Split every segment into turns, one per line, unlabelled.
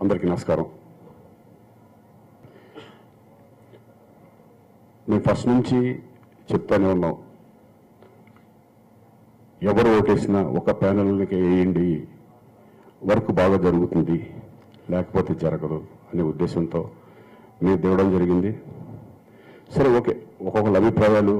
అందరికీ నమస్కారం మేము ఫస్ట్ నుంచి చెప్తానే ఉన్నాం ఎవరు ఓటేసినా ఒక ప్యానల్కి వేయండి వర్క్ బాగా జరుగుతుంది లేకపోతే జరగదు అనే ఉద్దేశంతో మేము దిగడం జరిగింది సరే ఓకే ఒక్కొక్కళ్ళ అభిప్రాయాలు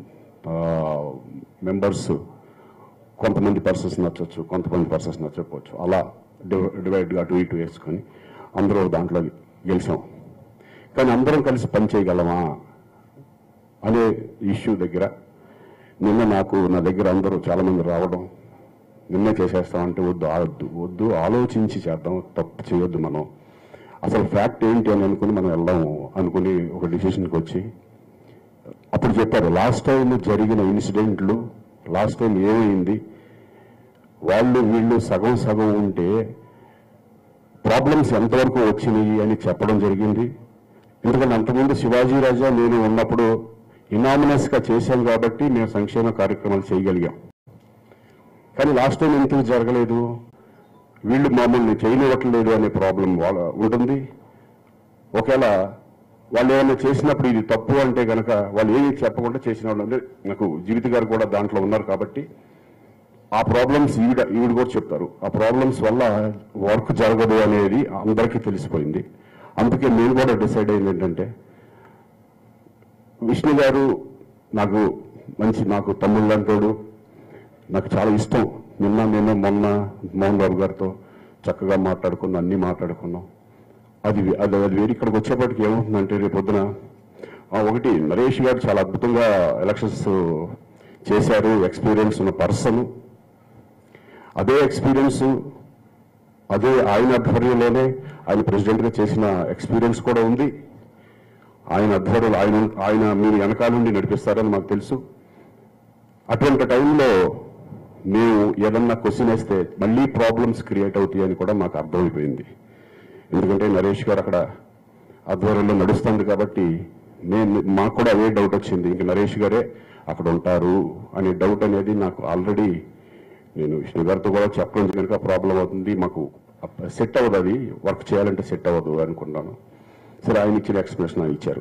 మెంబర్స్ కొంతమంది పర్సన్స్ నచ్చవచ్చు కొంతమంది పర్సన్స్ నచ్చకపోవచ్చు అలా డివైడ్గా అటు ఇటు వేసుకొని అందరూ దాంట్లో గెలిచాం కానీ అందరం కలిసి పని చేయగలమా అనే ఇష్యూ దగ్గర నిన్న నాకు నా దగ్గర అందరూ చాలా మంది రావడం నిన్న చేసేస్తామంటే వద్దు ఆవద్దు వద్దు ఆలోచించి చేద్దాం తప్పు చేయొద్దు మనం అసలు ఫ్యాక్ట్ ఏంటి అని అనుకుని మనం వెళ్దాము అనుకుని ఒక డిసిషన్కి వచ్చి అప్పుడు చెప్పారు లాస్ట్ టైం జరిగిన ఇన్సిడెంట్లు లాస్ట్ టైం ఏమైంది వాళ్ళు వీళ్ళు సగం సగం ఉంటే ప్రాబ్లమ్స్ ఎంతవరకు వచ్చినాయి అని చెప్పడం జరిగింది ఎందుకంటే అంతకుముందు శివాజీ రాజా నేను ఉన్నప్పుడు ఇనామినస్ గా చేశాం కాబట్టి మేము సంక్షేమ కార్యక్రమాలు చేయగలిగాం కానీ లాస్ట్ టైం ఎందుకు జరగలేదు వీళ్ళు మమ్మల్ని చేయనివ్వట్లేదు అనే ప్రాబ్లం వాళ్ళ ఉంటుంది ఒకవేళ వాళ్ళు ఏమైనా చేసినప్పుడు ఇది తప్పు అంటే గనక వాళ్ళు ఏమి చెప్పకుండా చేసిన వాళ్ళు అంటే నాకు జీవిత గారు కూడా దాంట్లో ఉన్నారు కాబట్టి ఆ ప్రాబ్లమ్స్ ఈవిడ ఈవిడ కూడా చెప్తారు ఆ ప్రాబ్లమ్స్ వల్ల వర్క్ జరగదు అనేది అందరికీ తెలిసిపోయింది అందుకే నేను కూడా డిసైడ్ అయింది ఏంటంటే విష్ణు గారు నాకు మంచి నాకు తమ్ముళ్ళు అంటాడు నాకు చాలా ఇష్టం నిన్న నేను మొన్న మోహన్ బాబు గారితో చక్కగా మాట్లాడుకున్నాం అన్ని మాట్లాడుకున్నాం అది అది అది వేరే ఇక్కడికి వచ్చేప్పటికి ఏమవుతుందంటే రేపు పొద్దున ఆ, ఒకటి నరేష్ గారు చాలా అద్భుతంగా ఎలక్షన్స్ చేశారు ఎక్స్పీరియన్స్ ఉన్న పర్సన్ అదే ఎక్స్పీరియన్స్ అదే ఆయన ఆధ్వర్యంలోనే ఆయన ప్రెసిడెంట్గా చేసిన ఎక్స్పీరియన్స్ కూడా ఉంది ఆయన ఆధ్వర్యంలో ఆయన ఆయన మీరు వెనకాల నుండి నడిపిస్తారని మాకు తెలుసు అటువంటి టైంలో మేము ఏదన్నా క్వశ్చన్ వేస్తే మళ్ళీ ప్రాబ్లమ్స్ క్రియేట్ అవుతాయి అని కూడా మాకు అర్థమైపోయింది ఎందుకంటే నరేష్ గారు అక్కడ ఆధ్వర్యంలో నడుస్తుంది కాబట్టి నేను మాకు కూడా అదే డౌట్ వచ్చింది ఇంక నరేష్ గారే అక్కడ ఉంటారు అనే డౌట్ అనేది నాకు ఆల్రెడీ నేను విష్ణు గారితో కూడా చెప్పడం కనుక ప్రాబ్లం అవుతుంది మాకు సెట్ అవ్వదు అది వర్క్ చేయాలంటే సెట్ అవ్వదు అనుకున్నాను సరే ఆయన ఇచ్చిన ఎక్స్ప్లెనేషన్ ఆయన ఇచ్చారు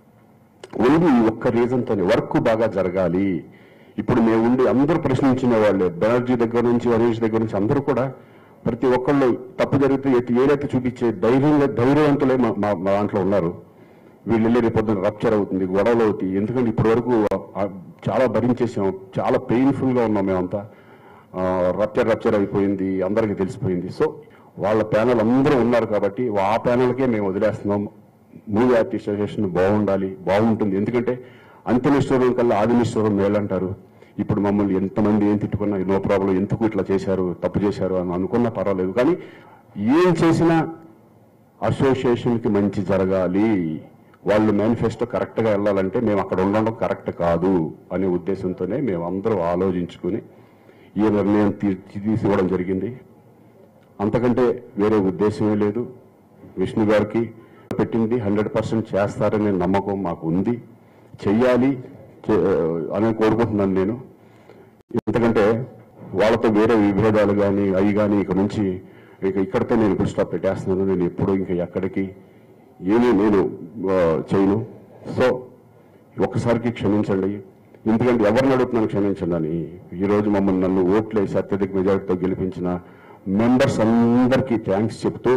ఓన్లీ ఈ ఒక్క రీజన్తోనే వర్క్ బాగా జరగాలి ఇప్పుడు మేము ఉండి అందరూ ప్రశ్నించిన వాళ్ళే బెనర్జీ దగ్గర నుంచి హరీష్ దగ్గర నుంచి అందరూ కూడా ప్రతి ఒక్కళ్ళు తప్పు జరిగితే ఎత్తి ఏదైతే చూపించే ధైర్యంగా ధైర్యవంతులే మా మా మా దాంట్లో ఉన్నారు వీళ్ళు వెళ్ళి రేపు పొద్దున రప్చర్ అవుతుంది గొడవలు అవుతాయి ఎందుకంటే ఇప్పటి వరకు ఆ, చాలా భరించేసాం చాలా పెయిన్ఫుల్ గా ఉన్నాం మేమంతా రప్చర్ రప్చర్ అయిపోయింది అందరికీ తెలిసిపోయింది సో వాళ్ళ ప్యానల్ అందరూ ఉన్నారు కాబట్టి ఆ ప్యానల్కే మేము వదిలేస్తున్నాం మూవీ ఆర్టిస్ట్ అసోసియేషన్ బాగుండాలి బాగుంటుంది ఎందుకంటే అంత్యనిష్ఠూరం కల్లా ఆదినిష్ఠూరం మేలంటారు ఇప్పుడు మమ్మల్ని ఎంతమంది ఏం తిట్టుకున్నా నో ప్రాబ్లం ఎందుకు ఇట్లా చేశారు తప్పు చేశారు అని అనుకున్నా పర్వాలేదు కానీ ఏం చేసినా అసోసియేషన్కి మంచి జరగాలి వాళ్ళు మేనిఫెస్టో కరెక్ట్గా వెళ్ళాలంటే మేము అక్కడ ఉండడం కరెక్ట్ కాదు అనే ఉద్దేశంతోనే మేము అందరూ ఆలోచించుకుని ఈ నిర్ణయం తీ- తీసుకోవడం జరిగింది అంతకంటే వేరే ఉద్దేశమే లేదు విష్ణు గారికి పెట్టింది హండ్రెడ్ పర్సెంట్ చేస్తారనే నమ్మకం మాకు ఉంది చెయ్యాలి చే- అని కోరుకుంటున్నాను నేను ఎందుకంటే వాళ్ళతో వేరే విభేదాలు కానీ అవి కానీ ఇక నుంచి ఇక ఇక్కడితో నేను ఇప్పుడు స్టాప్ పెట్టేస్తున్నాను నేను ఎప్పుడు ఇంకా ఎక్కడికి ఏమీ నేను ఆ, చేయను సో ఒక్కసారికి క్షమించండి ఎందుకంటే ఎవరిని అడుగుతున్నాను క్షమించండి అని ఈరోజు మమ్మల్ని నన్ను ఓట్లేసి అత్యధిక మెజారిటీతో గెలిపించిన మెంబర్స్ అందరికీ థ్యాంక్స్ చెప్తూ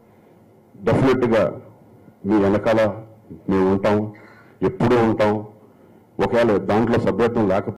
డెఫినెట్గా మీ వెనకాల మేము ఉంటాం ఎప్పుడూ ఉంటాం ఒకవేళ దాంట్లో సభ్యత్వం లేకపోతే